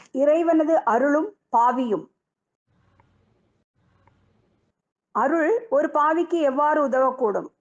இறைவனது அருளும் பாவியும் அருள் ஒரு பாவிக்கு எவ்வாறு உதவக்கூடும்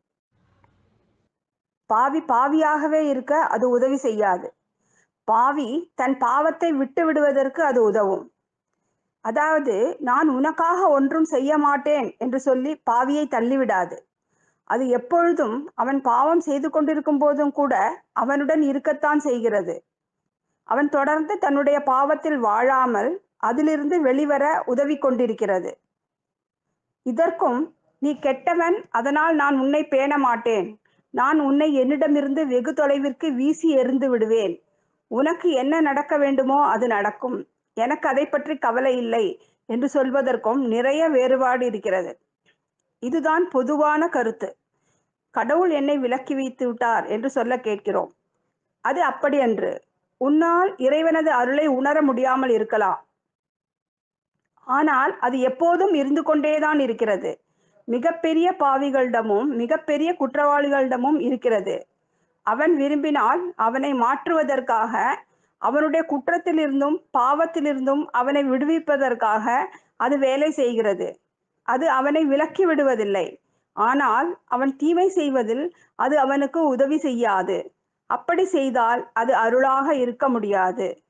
பாவி பாவியாகவே இருக்க அது உதவி செய்யாது பாவி தன் பாவத்தை விட்டு விடுவதற்கு அது உதவும் அதாவது நான் உனக்காக ஒன்றும் செய்ய மாட்டேன் என்று சொல்லி பாவியை தள்ளிவிடாது அது எப்பொழுதும் அவன் பாவம் செய்து கொண்டிருக்கும் போதும் கூட அவனுடன் இருக்கத்தான் செய்கிறது அவன் தொடர்ந்து தன்னுடைய பாவத்தில் வாழாமல் அதிலிருந்து வெளிவர உதவி கொண்டிருக்கிறது இதற்கும் நீ கெட்டவன் அதனால் நான் உன்னை பேண மாட்டேன் நான் உன்னை என்னிடமிருந்து வெகு தொலைவிற்கு வீசி எறிந்து விடுவேன் உனக்கு என்ன நடக்க வேண்டுமோ அது நடக்கும் எனக்கு அதை பற்றி கவலை இல்லை என்று சொல்வதற்கும் நிறைய வேறுபாடு இருக்கிறது இதுதான் பொதுவான கருத்து கடவுள் என்னை விலக்கி வைத்து விட்டார் என்று சொல்ல கேட்கிறோம் அது அப்படி அன்று உன்னால் இறைவனது அருளை உணர முடியாமல் இருக்கலாம் ஆனால் அது எப்போதும் இருந்து கொண்டேதான் இருக்கிறது மிகப்பெரிய பாவிகளிடமும் மிகப்பெரிய குற்றவாளிகளிடமும் இருக்கிறது அவன் விரும்பினால் அவனை மாற்றுவதற்காக அவனுடைய குற்றத்திலிருந்தும் பாவத்திலிருந்தும் அவனை விடுவிப்பதற்காக அது வேலை செய்கிறது அது அவனை விலக்கி விடுவதில்லை ஆனால் அவன் தீமை செய்வதில் அது அவனுக்கு உதவி செய்யாது அப்படி செய்தால் அது அருளாக இருக்க முடியாது